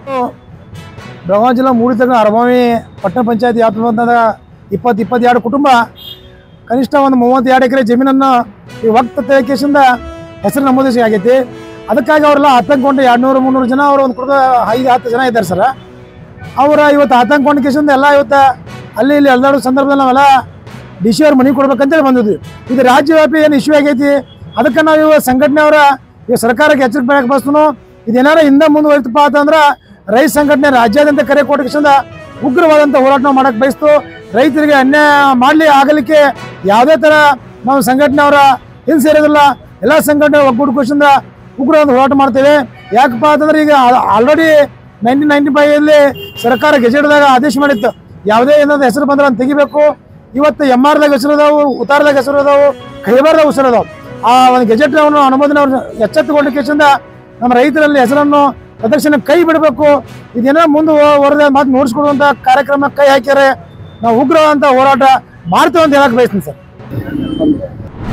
ಬೆಳಗಾವಿ ಜಿಲ್ಲಾ ಮೂಡಿತಕ್ಕ ಅರಬಾವಿ ಪಟ್ಟಣ ಪಂಚಾಯತ್ ವ್ಯಾಪ್ತಿ ಬಂದಾಗ ಇಪ್ಪತ್ತು ಇಪ್ಪತ್ತೆರಡು ಕುಟುಂಬ ಕನಿಷ್ಠ ಒಂದು ಮೂವತ್ತೆರಡು ಎಕರೆ ಜಮೀನನ್ನು ಈ ವಕ್ತ ಕೇಸಿಂದ ಹೆಸರು ನಮೂದಿಸಿ ಆಗೈತಿ ಅದಕ್ಕಾಗಿ ಅವರೆಲ್ಲ ಆತಂಕಗೊಂಡು ಎರಡು ನೂರು ಮುನ್ನೂರು ಜನ ಅವರು ಒಂದು ಕುಟುಂಬ ಐದು ಹತ್ತು ಜನ ಇದ್ದಾರೆ ಸರ್ ಅವರ ಇವತ್ತು ಆತಂಕಗೊಂಡ ಕೇಸಿಂದ ಎಲ್ಲ ಇವತ್ತು ಅಲ್ಲಿ ಇಲ್ಲಿ ಅಲ್ದಾಡೋ ಸಂದರ್ಭದಲ್ಲಿ ನಾವೆಲ್ಲ ಡಿ ಸಿ ಅವ್ರ ಮನೆ ಕೊಡ್ಬೇಕಂತೇಳಿ ಬಂದಿದ್ವಿ ಇದು ರಾಜ್ಯವ್ಯಾಪಿ ಏನು ಇಶ್ಯೂ ಆಗೈತಿ ಅದಕ್ಕೆ ನಾವು ಇವಾಗ ಸಂಘಟನೆಯವರ ಈ ಸರ್ಕಾರಕ್ಕೆ ಎಚ್ಚರಿಕೆ ಬೇಕಕ್ಕೆ ಬಸ್ತನು ಇದೇನಾರ ಹಿಂದೆ ಮುಂದುವರಿತಪ್ಪ ಅಂತಂದ್ರೆ ರೈತ ಸಂಘಟನೆ ರಾಜ್ಯಾದ್ಯಂತ ಕರೆ ಕೊಟ್ಟಿಸಿಂದ ಉಗ್ರವಾದಂಥ ಹೋರಾಟ ನಾವು ಮಾಡಕ್ಕೆ ಬಯಸ್ತು ರೈತರಿಗೆ ಅನ್ಯಾಯ ಮಾಡಲಿ ಆಗಲಿಕ್ಕೆ ಯಾವುದೇ ಥರ ನಾವು ಸಂಘಟನೆಯವರ ಹಿಂದೆ ಸೇರೋದಿಲ್ಲ ಎಲ್ಲ ಸಂಘಟನೆ ಒಗ್ಗೂಡ್ಕೋಸಿಂದ ಉಗ್ರವಾದ ಹೋರಾಟ ಮಾಡ್ತೇವೆ ಯಾಕಪ್ಪ ಅಂತಂದ್ರೆ ಈಗ ಆಲ್ರೆಡಿ ನೈನ್ಟೀನ್ ನೈನ್ಟಿ ಫೈವಲ್ಲಿ ಸರ್ಕಾರ ಗೆಜೆಟ್ದಾಗ ಆದೇಶ ಮಾಡಿತ್ತು ಯಾವುದೇ ಏನಾದ್ರು ಹೆಸರು ಬಂದ್ರೆ ಅದನ್ನ ತೆಗಿಬೇಕು ಇವತ್ತು ಎಮ್ ಆರ್ದಾಗ ಹೆಸರು ಅದಾವು ಉತ್ತಾರದಾಗ ಹೆಸರು ಅದಾವು ಕೈಬಾರ್ದಾಗ ಹೆಸರು ಅದಾವು ಆ ಒಂದು ಗೆಜೆಟ್ ಅನುಮೋದನೆ ಅವ್ರು ಎಚ್ಚೆತ್ತುಕೊಂಡ ಕೇಸಿಂದ ನಮ್ಮ ರೈತರಲ್ಲಿ ಹೆಸರನ್ನು ಪ್ರದರ್ಶನ ಕೈ ಬಿಡಬೇಕು ಇದೇನೋ ಮುಂದೆ ವರದಿ ಮಾತು ನೋಡಿಸ್ಕೊಡುವಂಥ ಕಾರ್ಯಕ್ರಮ ಕೈ ಹಾಕ್ಯಾರೆ ನಾವು ಉಗ್ರವಾದಂಥ ಹೋರಾಟ ಮಾಡ್ತೇವೆ ಅಂತ ಹೇಳಕ್ ಬಯಸ್ತೀನಿ ಸರ್